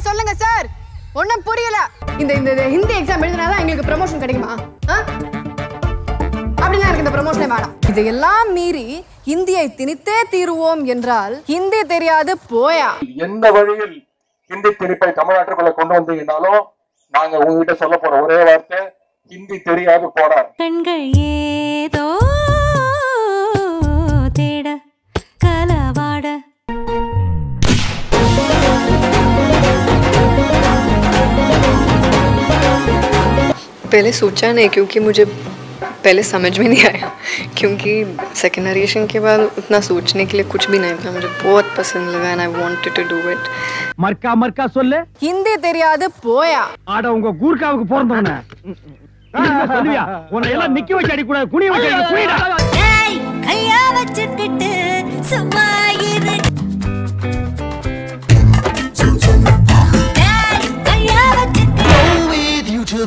சொல்லுங்க சார் ஒன்றும் புரியல இந்த இந்த இந்த ஹிந்தி எக்ஸாம் எழுதினாதான் எங்களுக்கு ப்ரமோஷன் கிடைக்குமா ஆ? அப்படிலாம் எனக்கு இந்த ப்ரமோஷனே வேணாம் இதையெல்லாம் மீறி ஹிந்தியை திணித்தே தீருவோம் என்றால் ஹிந்தி தெரியாது போயா எந்த வழியில் ஹிந்தி திணிப்பை தமிழ்நாட்டுக்குள்ள கொண்டு வந்தீங்கன்னாலும் நாங்க உங்ககிட்ட சொல்ல போற ஒரே வார்த்தை ஹிந்தி தெரியாது போடா கண்கள் ஏதோ தேட கலவாட पहले सोचा नहीं क्योंकि मुझे पहले समझ में नहीं आया क्योंकि सेकेंड नरेशन के बाद उतना सोचने के लिए कुछ भी नहीं था मुझे बहुत पसंद लगा and I wanted to do it மர்க்கா மர்க்கா சொல்லு ஹிந்தி தெரியாது போயா ஆட உங்க கூர்க்காவுக்கு பிறந்தவன சொல்லுவியா உன்னை எல்லாம் நிக்க வச்சு அடிக்கூடாது குனிய வச்சு அடி குனிடா கையா வச்சுக்கிட்டு சும்மா இரு ஏய், கையா வச்சுக்கிட்டு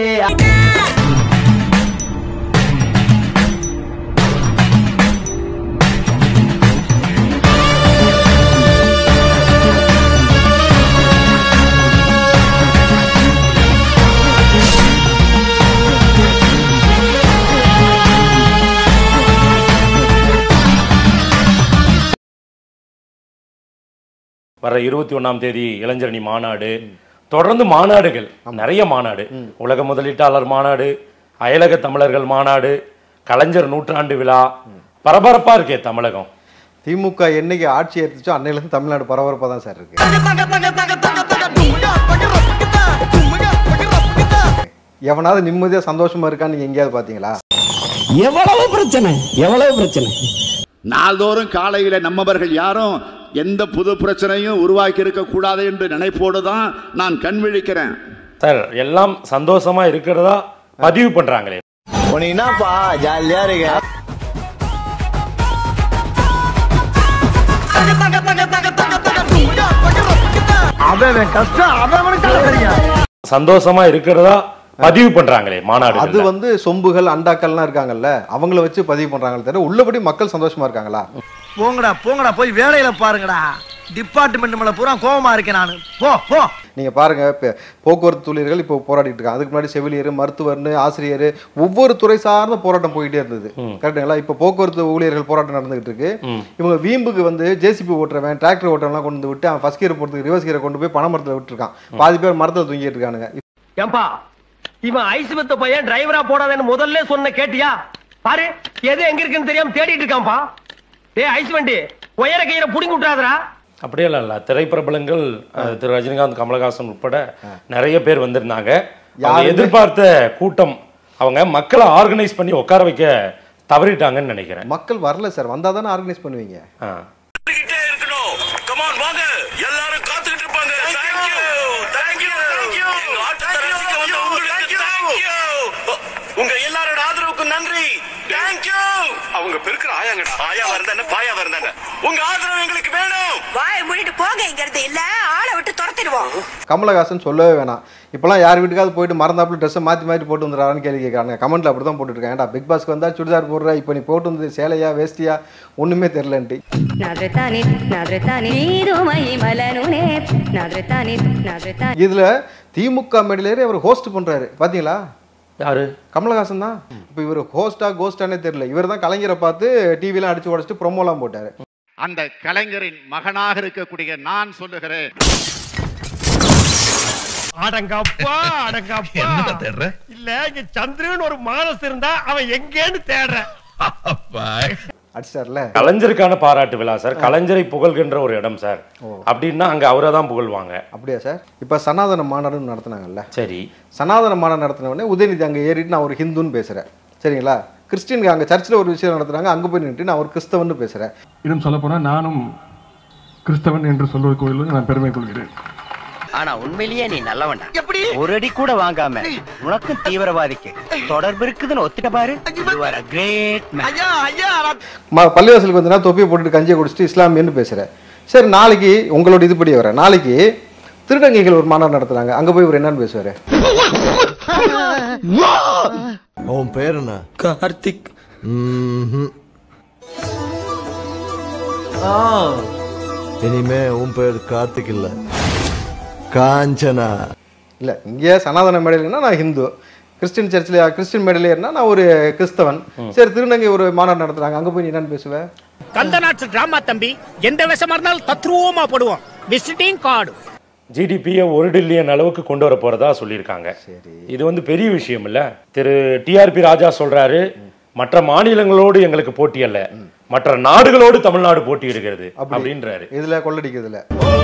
வர இருபத்தி ஒண்ணாம் தேதி இளைஞரணி மாநாடு தொடர்ந்து மாநாடுகள் நிறைய மாநாடு உலக முதலீட்டாளர் மாநாடு அயலக தமிழர்கள் மாநாடு கலைஞர் நூற்றாண்டு விழா பரபரப்பா இருக்கே தமிழகம் திமுக என்னைக்கு ஆட்சி ஏற்றுச்சோ அன்னையிலேருந்து தமிழ்நாடு பரபரப்பாக தான் சார் இருக்கு எவனாவது நிம்மதியாக சந்தோஷமா இருக்கான்னு நீங்க எங்கேயாவது பார்த்தீங்களா எவ்வளவு பிரச்சனை எவ்வளவு பிரச்சனை நாள்தோறும் காலையில நம்மவர்கள் யாரும் எந்த புது பிரச்சனையும் உருவாக்கி இருக்க கூடாது என்று நினைப்போடு தான் நான் கண் விழிக்கிறேன் சார் எல்லாம் சந்தோஷமா இருக்கிறதா பதிவு பண்றாங்களே உனக்கு என்னப்பா ஜாலியா இருக்க அவன் கஷ்டம் அவனுக்கு தெரியும் சந்தோஷமா இருக்கிறதா பதிவு பண்றாங்களே மாநாடு அது வந்து சொம்புகள் அண்டாக்கள்லாம் இருக்காங்கல்ல அவங்கள வச்சு பதிவு பண்றாங்களே தவிர உள்ளபடி மக்கள் சந்தோஷமா இருக்காங்களா போங்கடா போங்கடா போய் வேலையில பாருங்கடா டிபார்ட்மெண்ட் மேல பூரா கோவமா இருக்கேன் நானு போ போ நீங்க பாருங்க இப்ப போக்குவரத்து ஊழியர்கள் இப்போ போராடிட்டு இருக்காங்க அதுக்கு முன்னாடி செவிலியர் மருத்துவர்னு ஆசிரியர் ஒவ்வொரு துறை சார்ந்த போராட்டம் போயிட்டே இருந்தது கரெக்டுங்களா இப்போ போக்குவரத்து ஊழியர்கள் போராட்டம் நடந்துகிட்டு இருக்கு இவங்க வீம்புக்கு வந்து ஜேசிபி ஓட்டுறவன் டிராக்டர் ஓட்டுறவன்லாம் கொண்டு வந்து விட்டு அவன் ஃபர்ஸ்ட் கியர் போறதுக்கு ரிவர்ஸ் கியரை கொண்டு போய் பனை மரத்துல விட்டுருக்கான் பாதி பேர் மரத்துல தூங்கிட்டு இருக்கானுங்க ஏம்பா இவன் ஐஸ் வித்த பையன் டிரைவரா போடாதேன்னு முதல்ல சொன்ன கேட்டியா பாரு எது எங்க இருக்குன்னு தெரியாம தேடிட்டு இருக்கான்பா டேய் ஐஸ் வண்டி உயர கயிறை புடிங்கி விட்டுறாதடா அப்படியே இல்ல திரைப்பிரபலங்கள் அஹ், திரு ரஜினிகாந்த் கமலஹாசன் உட்பட நிறைய பேர் வந்திருந்தாங்க அவங்க யாருமே- எதிர்பார்த்த கூட்டம் அவங்க மக்களை ஆர்கனைஸ் பண்ணி உட்கார வைக்க தவறிட்டாங்கன்னு நினைக்கிறேன் மக்கள் வரல சார் வந்தா தானே ஆர்கனைஸ் பண்ணுவீங்க ஆ. உங்க எல்லாரோட ஆதரவுக்கு நன்றி தேங்க்யூ அவங்க பெருக்கிற ஆயாங்கடா ஆயா வரந்தானே பாயா வரந்தானே உங்க ஆதரவு எங்களுக்கு வேணும் வாயை மூடிட்டு போங்க இங்க இருந்து இல்ல ஆளை விட்டு துரத்திடுவோம் கமலஹாசன் சொல்லவே வேணாம் இப்போலாம் யார் வீட்டுக்காவது போயிட்டு மறந்தாப்புல ட்ரெஸ்ஸை மாற்றி மாற்றி போட்டு வந்துடுறான்னு கேள்வி கேட்குறாங்க கமெண்ட்ல அப்படி தான் போட்டுருக்காங்க ஏன்டா பிக் பாஸ்க்கு வந்தா சுடிதார் போடுற இப்போ நீ போட்டு வந்தது சேலையா வேஷ்டியா ஒன்றுமே தெரிலன்ட்டு నాద్రతాని నాద్రతాని నీరు మై మలనునే నాద్రతాని నాద్రతాని இதுல திமுக மேடையிலேயே அவர் ஹோஸ்ட் பண்றாரு பாத்தீங்களா யாரு கமலஹாசன் தான் இப்போ இவர் ஹோஸ்டா கோஸ்டானே தெரியல இவர் தான் கலைஞரை பார்த்து டிவிலாம் அடிச்சு உடச்சிட்டு ப்ரொமோலாம் போட்டாரு அந்த கலைஞரின் மகனாக இருக்கக்கூடிய நான் சொல்லுகிறேன் அடங்கப்பா அடங்கப்பா இல்ல இங்க சந்திரன் ஒரு மானஸ் இருந்தா அவன் எங்கேன்னு தேடுறேன் அடிச்சார்ல கலைஞருக்கான பாராட்டு விழா சார் கலைஞரை புகழ்கின்ற ஒரு இடம் சார் அப்படின்னா அங்க அவரை தான் புகழ்வாங்க அப்படியா சார் இப்போ சனாதன மாநாடுன்னு நடத்துனாங்கல்ல சரி சனாதன மாநாடு நடத்தின உடனே உதயநிதி அங்கே ஏறிட்டு நான் ஒரு ஹிந்துன்னு பேசுறேன் சரிங்களா கிறிஸ்டின்க்கு அங்கே சர்ச்சில் ஒரு விஷயம் நடத்துறாங்க அங்கே போய் நின்றுட்டு நான் ஒரு கிறிஸ்தவன்னு பேசுறேன் இன்னும் சொல்ல போனா நானும் கிறிஸ்தவன் என்று சொல்வதற்கு நான் பெருமை கொள்கிறேன் ஆனா உண்மையிலேயே நீ நல்லவன்டா எப்படி ஒரு அடி கூட வாங்காம உனக்கும் தீவிரவாதிக்கு தொடர்பு இருக்குதுன்னு ஒத்துட்ட பாரு You are a great man. ம பள்ளிவாசலுக்கு வந்தனா தொப்பியை போட்டுட்டு கஞ்சியை குடிச்சிட்டு இஸ்லாமியன்னு பேசுகிறேன் சரி நாளைக்கு உங்களோட இதுபடி வரேன் நாளைக்கு திருடங்கைகள் ஒரு மாநாடு நடத்துறாங்க அங்கே போய் இவர் என்னன்னு பேசுவார் உன் பேர் என்ன கார்த்திக் இனிமே உன் பேர் கார்த்திக் இல்ல காஞ்சனா இல்லை இங்கே சனாதன மேடையிலன்னா நான் ஹிந்து கிறிஸ்டின் சர்ச்சில் கிறிஸ்டின் மேடையில இருந்தா நான் ஒரு கிறிஸ்தவன் சரி திருநங்கை ஒரு மாநாடு நடத்துறாங்க அங்கே போய் நீ என்னன்னு பேசுவேன் கந்தநாட்டு டிராமா தம்பி எந்த விஷமா இருந்தாலும் தத்ரூபமா போடுவோம் விசிட்டிங் கார்டு ஜிடிபியை ஒரு டில்லியன் அளவுக்கு கொண்டு வர போறதா சொல்லியிருக்காங்க இது வந்து பெரிய விஷயம் இல்ல திரு டிஆர்பி ராஜா சொல்றாரு மற்ற மாநிலங்களோடு எங்களுக்கு போட்டி அல்ல மற்ற நாடுகளோடு தமிழ்நாடு போட்டியிடுகிறது அப்படின்றாரு இதில் கொள்ளடிக்கிறதுல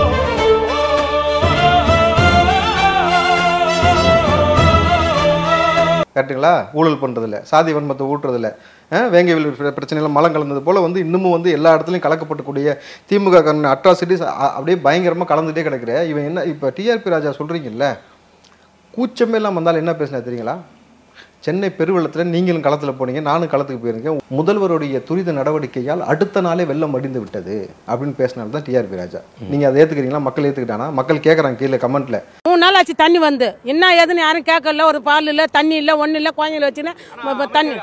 கரெக்டுங்களா ஊழல் பண்ணுறதில்ல சாதி வன்மத்தை ஊட்டுறதில்ல வேங்கவில் பிரச்சனைகள் மலம் கலந்தது போல் வந்து இன்னமும் வந்து எல்லா இடத்துலையும் கலக்கப்படக்கூடிய திமுக அட்ராசிட்டிஸ் அப்படியே பயங்கரமாக கலந்துட்டே கிடக்குற இவன் என்ன இப்போ டிஆர்பி ராஜா சொல்கிறீங்கல்ல கூச்சமே இல்லாமல் வந்தாலும் என்ன பேசினா தெரியுங்களா சென்னை பெருவெள்ளத்தில் நீங்களும் களத்தில் போனீங்க நானும் களத்துக்கு போயிருக்கேன் முதல்வருடைய துரித நடவடிக்கையால் அடுத்த நாளே வெள்ளம் மடிந்து விட்டது அப்படின்னு பேசினால தான் டிஆர்பி ராஜா நீங்கள் அதை ஏற்றுக்கிறீங்களா மக்கள் ஏற்றுக்கிட்டானா மக்கள் கேட்குறாங்க கீழே கமெண்ட்ல மூணு நாள் ஆச்சு தண்ணி வந்து என்ன ஏதுன்னு யாரும் கேட்கல ஒரு பால் இல்ல தண்ணி இல்ல ஒண்ணு இல்ல குழந்தைங்கள வச்சுன்னு தண்ணி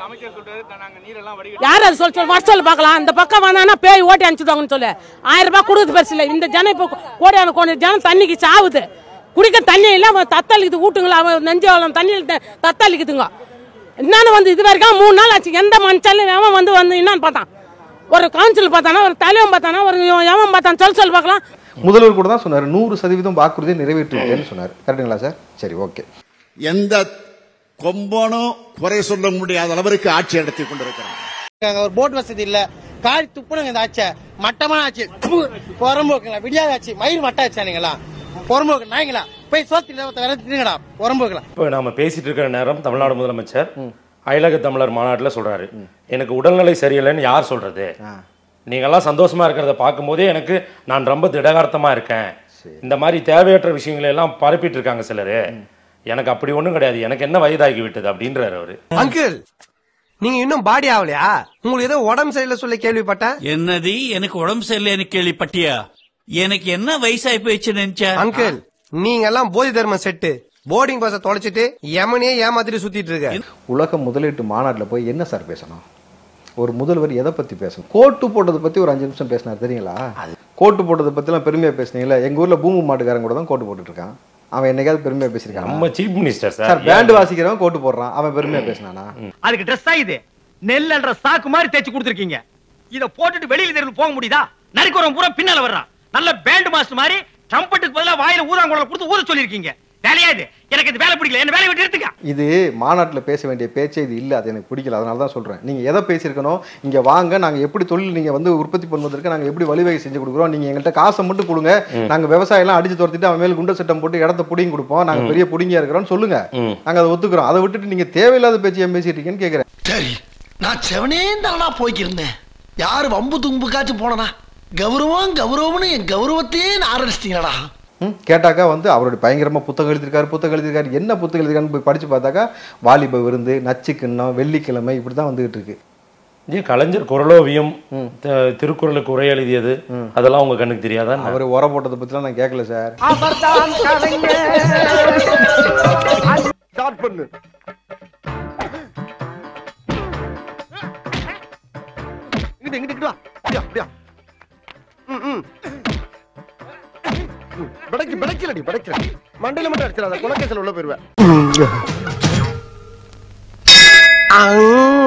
யார் அது சொல்ல சொல்ல வர சொல்ல பார்க்கலாம் இந்த பக்கம் வந்தானா பேய் ஓட்டி அனுப்பிச்சுடுவாங்கன்னு சொல்லு ஆயிரம் ரூபாய் கொடுக்குறது பெருசு இல்லை இந்த ஜனம் இப்போ கோடியான கோடி ஜனம் தண்ணிக்கு சாவுது குடிக்க தண்ணி இல்ல அவன் தத்தளிக்குது ஊட்டுங்களா அவன் நெஞ்சு அவன் தண்ணியில் த- தத்தளிக்குதுங்க என்னன்னு வந்து இது வரைக்கும் மூணு நாள் ஆச்சு எந்த மனுஷாலும் எவன் வந்து வந்து என்னன்னு பார்த்தான் ஒரு கவுன்சில் பார்த்தானா ஒரு தலைவன் பார்த்தானா ஒரு எவன் பார்த்தான் சொல்ல சொல்ல பார்க்கலாம் முதல்வர் கூட தான் சொன்னார் நூறு சதவீதம் வாக்குறுதியை நிறைவேற்றிருக்கேன்னு சொன்னார் கரெக்டுங்களா சார் சரி ஓகே எந்த கொம்பனும் குறை சொல்ல முடியாத அளவிற்கு ஆட்சி நடத்தி கொண்டிருக்கிறார் ஒரு போட் வசதி இல்ல காரி துப்புனுங்க இந்த ஆச்ச மட்டமான ஆச்சு புறம்போக்குங்களா விடியாத ஆச்சு மயிர் மட்ட ஆச்சானுங்களா புறம்போக்கு நாய்ங்களா போய் சோத்தி விரட்டுங்களா புறம்போக்குலாம் இப்போ நாம பேசிட்டு இருக்கிற நேரம் தமிழ்நாடு முதலமைச்சர் அயலக தமிழர் மாநாட்டில் சொல்றாரு எனக்கு உடல்நிலை சரியில்லைன்னு யார் சொல்றது நீங்கெல்லாம் சந்தோஷமா இருக்கிறத பார்க்கும்போதே எனக்கு நான் ரொம்ப திடகார்த்தமா இருக்கேன் இந்த மாதிரி தேவையற்ற விஷயங்களை எல்லாம் பரப்பிட்டு இருக்காங்க சிலரு எனக்கு அப்படி ஒண்ணும் கிடையாது எனக்கு என்ன வயதாகி விட்டது அப்படின்றாரு அவரு அங்கிள் நீங்க இன்னும் பாடி ஆகலையா உங்களுக்கு ஏதோ உடம்பு சரியில்லை சொல்லி கேள்விப்பட்டேன் என்னது எனக்கு உடம்பு சரியில்லைன்னு கேள்விப்பட்டியா எனக்கு என்ன வயசாகி போயிடுச்சு நினைச்சா அங்கிள் நீங்க எல்லாம் போதி தர்ம செட்டு போர்டிங் பஸ்ஸை தொலைச்சிட்டு யமனையே ஏமாத்திட்டு சுத்திட்டு இருக்க உலக முதலீட்டு மாநாட்டில் போய் என்ன சார் பேசணும் ஒரு முதல்வர் எதை பற்றி பேசணும் கோட்டு போட்டதை பற்றி ஒரு அஞ்சு நிமிஷம் பேசினார் தெரியுங்களா கோட்டு போட்டதை பற்றிலாம் பெருமையாக பேசுனீங்களா எங்கள் ஊரில் பூமு மாட்டுக்காரன் கூட தான் கோட்டு போட்டுட்டு இருக்கான் அவன் என்னைக்காவது பெருமையாக பேசியிருக்கான் நம்ம chief minister sir sir band வாசிக்கிறவன் கோட்டு போடுறான் அவன் பெருமையாக பேசினானா அதுக்கு ட்ரெஸ் இது நெல்லுன்ற சாக்கு மாதிரி தேய்ச்சி கொடுத்துருக்கீங்க இத போட்டுட்டு வெளியில தெருவில் போக முடியுதா நரிக்குறவன் பூரா பின்னால வர்றான் நல்ல பேண்ட் மாஸ்டர் மாதிரி ட்ரம்பட்டுக்கு பதிலா வாயில ஊதாங்குழல் கொடுத்து ஊத சொல்லிருக்கீங்க வேலையா இது எனக்கு இந்த வேலை பிடிக்கல என்ன வேலையை விட்டு எடுத்துக்க இது மாநாட்டில் பேச வேண்டிய பேச்சே இது இல்லை அது எனக்கு பிடிக்கல அதனால தான் சொல்கிறேன் நீங்கள் எதை பேசியிருக்கணும் இங்கே வாங்க நாங்கள் எப்படி தொழில் நீங்கள் வந்து உற்பத்தி பண்ணுவதற்கு நாங்கள் எப்படி வழிவகை செஞ்சு கொடுக்குறோம் நீங்கள் எங்கள்கிட்ட காசை மட்டும் கொடுங்க நாங்கள் விவசாயம்லாம் அடிச்சு துரத்திட்டு அவன் மேல் குண்டு சட்டம் போட்டு இடத்த புடிங்கி கொடுப்போம் நாங்கள் பெரிய புடிங்கியா இருக்கிறோம்னு சொல்லுங்க நாங்கள் அதை ஒத்துக்கிறோம் அதை விட்டுட்டு நீங்கள் தேவையில்லாத பேச்சு ஏன் பேசிட்டு இருக்கீங்கன்னு கேட்குறேன் சரி நான் செவனே தானா போய்க்கிருந்தேன் யாரு வம்பு தும்புக்காச்சும் போனனா கௌரவம் கௌரவம்னு என் கௌரவத்தையே ஆரம்பிச்சிட்டீங்களா ம், கேட்டாக்கா வந்து அவருடைய பயங்கரமாக புத்தகம் எழுதியிருக்காரு புத்தகம் எழுதியிருக்காரு என்ன புத்தகம் எழுதியிருக்காருன்னு போய் படித்து பார்த்தாக்கா வாலிப விருந்து நச்சு கிண்ணம் வெள்ளிக்கிழமை இப்படி தான் வந்துகிட்டு இருக்கு ஏன் கலைஞர் குரலோவியம் த- திருக்குறளுக்கு உரை எழுதியது அதெல்லாம் உங்க கண்ணுக்கு தெரியாதா அவர் உர போட்டதை பற்றிலாம் நான் கேட்கல சார் அவர்தான் கலைஞர் ஸ்டார்ட் பண்ணு இங்கிட்டு இங்கிட்டு இங்கிட்டு வா அப்படியா அப்படியா ம் ம் படைக்கு படைக்கலடி படைக்கல மண்டையில மட்டும் அடிச்சிடாத குலக்கேசல் உள்ள போயிருவேன்